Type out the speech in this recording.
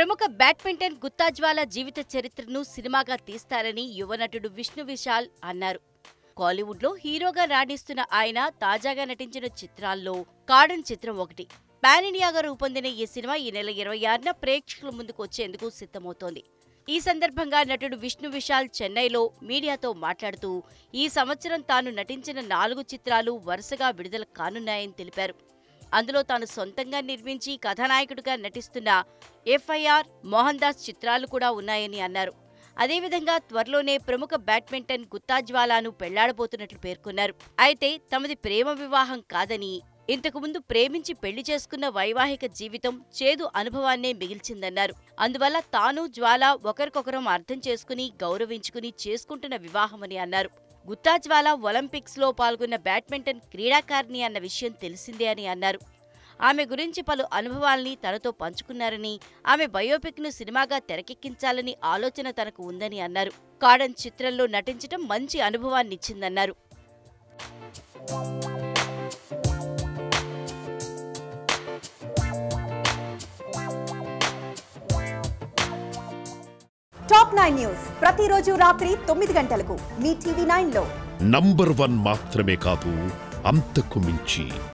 ప్రముఖ బ్యాడ్మింటన్ గుత్తాజ్వాల జీవిత చరిత్రను సినిమాగా తీస్తారని యువ నటుడు విష్ణు విశాల్ అన్నారు కాలీవుడ్లో హీరోగా రాణిస్తున్న ఆయన తాజాగా నటించిన చిత్రాల్లో కాడన్ చిత్రం ఒకటి పాన్ ఇండియాగా రూపొందిన ఈ సినిమా ఈ నెల ఇరవై ఆరున ప్రేక్షకుల ముందుకు వచ్చేందుకు సిద్ధమవుతోంది ఈ సందర్భంగా నటుడు విష్ణు విశాల్ చెన్నైలో మీడియాతో మాట్లాడుతూ ఈ సంవత్సరం తాను నటించిన నాలుగు చిత్రాలు వరుసగా విడుదల కానున్నాయని తెలిపారు అందులో తాను సొంతంగా నిర్మించి కథానాయకుడిగా నటిస్తున్న ఎఫ్ఐఆర్ మోహన్ దాస్ చిత్రాలు కూడా ఉన్నాయని అన్నారు అదేవిధంగా త్వరలోనే ప్రముఖ బ్యాడ్మింటన్ గుత్తాజ్వాలాను పెళ్లాడబోతున్నట్లు పేర్కొన్నారు అయితే తమది ప్రేమ వివాహం కాదని ఇంతకుముందు ప్రేమించి పెళ్లి చేసుకున్న వైవాహిక జీవితం చేదు అనుభవాన్నే మిగిల్చిందన్నారు అందువల్ల తాను జ్వాల ఒకరికొకరం అర్థం చేసుకుని గౌరవించుకుని చేసుకుంటున్న వివాహమని అన్నారు గుత్తా జ్వాల ఒలింపిక్స్ లో పాల్గొన్న బ్యాడ్మింటన్ క్రీడాకారిణి అన్న విషయం తెలిసిందే అని అన్నారు ఆమె గురించి పలు అనుభవాల్ని తనతో పంచుకున్నారని ఆమె బయోపిక్ ను సినిమాగా తెరకెక్కించాలని ఆలోచన తనకు ఉందని అన్నారు కాడన్ చిత్రంలో నటించడం మంచి అనుభవాన్నిచ్చిందన్నారు టాప్ నైన్ న్యూస్ ప్రతిరోజు రాత్రి తొమ్మిది గంటలకు మీ టీవీ నైన్ లో నంబర్ వన్ మాత్రమే కాదు అంతకు మించి